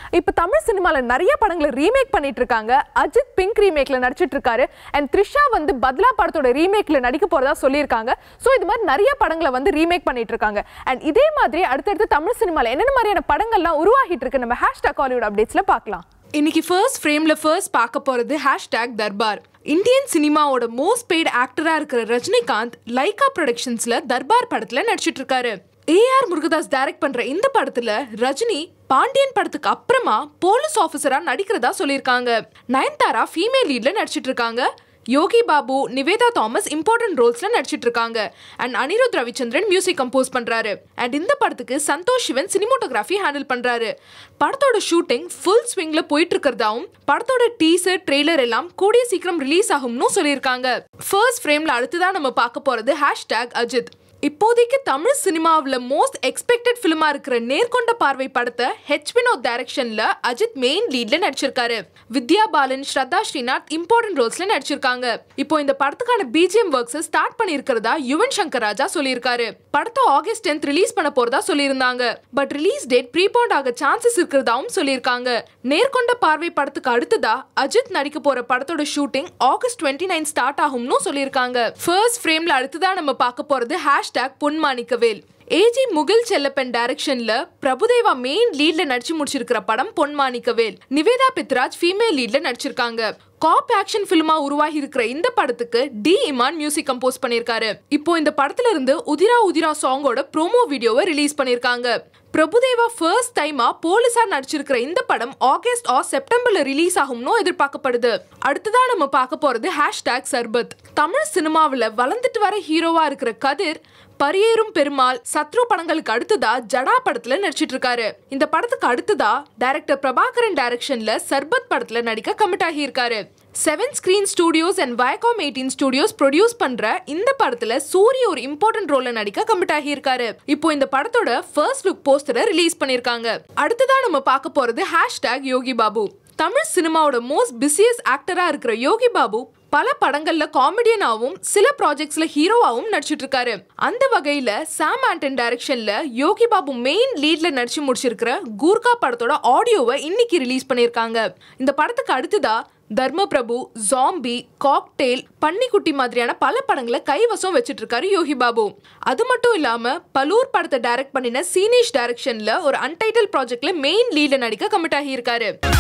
இப்போ தமிழ் சினிமால நிறைய படங்களை ரீமேக் பண்ணிட்டு இருக்காங்க அஜித் பிங்க் ரீமேக்ல நடிச்சிட்டு இருக்காரு அண்ட் த்ரிஷா வந்து பத்லா படத்தோட ரீமேக்ல நடிக்க போறதா சொல்லியிருக்காங்க ஸோ இது மாதிரி நிறைய படங்களை வந்து ரீமேக் பண்ணிட்டு இருக்காங்க அண்ட் இதே மாதிரி அடுத்தடுத்து தமிழ் சினிமால என்னென்ன மாதிரியான படங்கள்லாம் உருவாகிட்டு இருக்கு நம்ம ஹேஷ்டாக் ஹாலிவுட் அப்டேட்ஸ்ல பார்க்கலாம் இன்னைக்கு ஃபர்ஸ்ட் ஃப்ரேம்ல ஃபர்ஸ்ட் பார்க்க போறது ஹேஷ்டேக் தர்பார் இந்தியன் சினிமாவோட மோஸ்ட் பெய்டு ஆக்டரா இருக்கிற ரஜினிகாந்த் லைகா ப்ரொடக்ஷன்ஸ்ல தர்பார் படத்துல நடிச்சிட்டு இருக்காரு ஏஆர் முருகதாஸ் டைரக்ட் பண்ற இந்த படத்துல ரஜினி பாண்டியன் படத்துக்கு அப்புறமா போலீஸ் ஆஃபீஸரா நடிக்கிறதா சொல்லியிருக்காங்க நயன்தாரா ஃபீமேல் லீட்ல நடிச்சிட்டு இருக்காங்க யோகி பாபு நிவேதா தாமஸ் இம்பார்ட்டன்ட் ரோல்ஸ்ல நடிச்சிட்டு இருக்காங்க and Anirudh Ravichander music compose பண்றாரு அண்ட் இந்த படத்துக்கு சந்தோஷ் சிவன் சினிமோட்டோகிராஃபி ஹேண்டில் பண்றாரு படத்தோட ஷூட்டிங் ஃபுல் ஸ்விங்ல போயிட்டு இருக்கிறதாவும் படத்தோட டீசர் ட்ரெய்லர் எல்லாம் கூடிய சீக்கிரம் ரிலீஸ் ஆகும்னு சொல்லியிருக்காங்க ஃபர்ஸ்ட் ஃப்ரேம்ல அடுத்ததான் நம்ம பார்க்க போறது ஹேஷ்டேக் அஜித் இப்போதைக்கு தமிழ் சினிமாவில் மோஸ்ட் எக்ஸ்பெக்டட் ஃபிலிமா இருக்கிற நேர்கொண்ட பார்வை படத்தை ஹெச் வினோத் டைரக்ஷன்ல அஜித் மெயின் லீட்ல நடிச்சிருக்காரு வித்யா பாலன் ஸ்ரத்தா ஸ்ரீநாத் இம்பார்ட்டன்ட் ரோல்ஸ்ல நடிச்சிருக்காங்க இப்போ இந்த படத்துக்கான பிஜிஎம் ஒர்க்ஸ் ஸ்டார்ட் பண்ணியிருக்கிறதா யுவன் சங்கர் ராஜா சொல்லியிருக்காரு படத்தை ஆகஸ்ட் டென்த் ரிலீஸ் பண்ண போறதா சொல்லியிருந்தாங்க பட் ரிலீஸ் டேட் ப்ரீபவுண்ட் ஆக சான்சஸ் இருக்கிறதாவும் சொல்லியிருக்காங்க நேர்கொண்ட பார்வை படத்துக்கு அடுத்ததா அஜித் நடிக்க போற படத்தோட shooting August twenty nine start ஆகும்னு சொல்லியிருக்காங்க ஃபர்ஸ்ட் ஃப்ரேம்ல அடுத்ததா நம்ம பார்க்க போறது ஹேஷ்டேக் பொன்மாணிக்கவேல் ஏஜி முகில் செல்லப்பன் டைரக்ஷன்ல பிரபுதேவா மெயின் லீட்ல நடிச்சு முடிச்சிருக்கிற படம் பொன்மாணிக்கவேல் நிவேதா பித்ராஜ் ஃபீமேல் லீட்ல நடிச்சிருக்காங்க காப் ஆக்ஷன் ஃபிலிமா உருவாகி இருக்கிற இந்த படத்துக்கு டி இமான் மியூசிக் கம்போஸ் பண்ணியிருக்காரு இப்போ இந்த படத்துல இருந்து உதிரா உதிரா சாங்கோட ப்ரோமோ வீடியோவை ரிலீஸ் பண்ணியிருக்காங்க பிரபுதேவா ஃபர்ஸ்ட் டைமா போலீஸா நடிச்சிருக்கிற இந்த படம் ஆகஸ்ட் ஆர் செப்டம்பர்ல ரிலீஸ் ஆகும்னு எதிர்பார்க்கப்படுது அடுத்ததா நம்ம பார்க்க போறது ஹேஷ்டேக் சர்பத் தமிழ் சினிமாவில் வளர்ந்துட்டு வர ஹீரோவா இருக்கிற கதிர் பரியேறும் பெருமாள் சத்ரு படங்களுக்கு அடுத்ததா ஜடா படத்துல நடிச்சிட்டு இருக்காரு இந்த படத்துக்கு அடுத்ததா டைரக்டர் பிரபாகரன் டைரக்ஷன்ல சர்பத் படத்துல நடிக்க கமிட் ஆகியிருக்காரு seven screen studios and Viacom eighteen studios produce பண்ற இந்த படத்துல சூரிய ஒரு இம்பார்ட்டன்ட் ரோல்ல நடிக்க கமிட் ஆகியிருக்காரு இப்போ இந்த படத்தோட ஃபர்ஸ்ட் லுக் போஸ்டரை ரிலீஸ் பண்ணிருக்காங்க அடுத்ததா நம்ம பார்க்க போறது ஹேஷ்டேக் யோகி பாபு தமிழ் சினிமாவோட மோஸ்ட் பிஸியஸ்ட் ஆக்டரா இருக்கிற யோகி பாபு பல படங்கள்ல காமெடியனாவும் சில ப்ராஜெக்ட்ஸ்ல ஹீரோவாவும் நடிச்சிட்டு இருக்காரு அந்த வகையில சாம் ஆண்டன் டைரக்ஷன்ல யோகி பாபு மெயின் லீட்ல நடிச்சு முடிச்சிருக்கிற கூர்கா படத்தோட ஆடியோவை இன்னைக்கு ரிலீஸ் பண்ணியிருக்காங்க இந்த படத்துக்கு அடுத்ததா தர்மபிரபு ஜாம்பி காக்டெயில் பன்னிக்குட்டி மாதிரியான பல படங்களை கைவசம் வச்சிட்டு இருக்காரு யோகி பாபு அது மட்டும் இல்லாம பலூர் படத்தை டைரக்ட் பண்ணின சீனேஷ் டைரக்ஷன்ல ஒரு அன்டைட்டில் ப்ராஜெக்ட்ல மெயின் லீட்ல நடிக்க கமிட் ஆகியிருக்காரு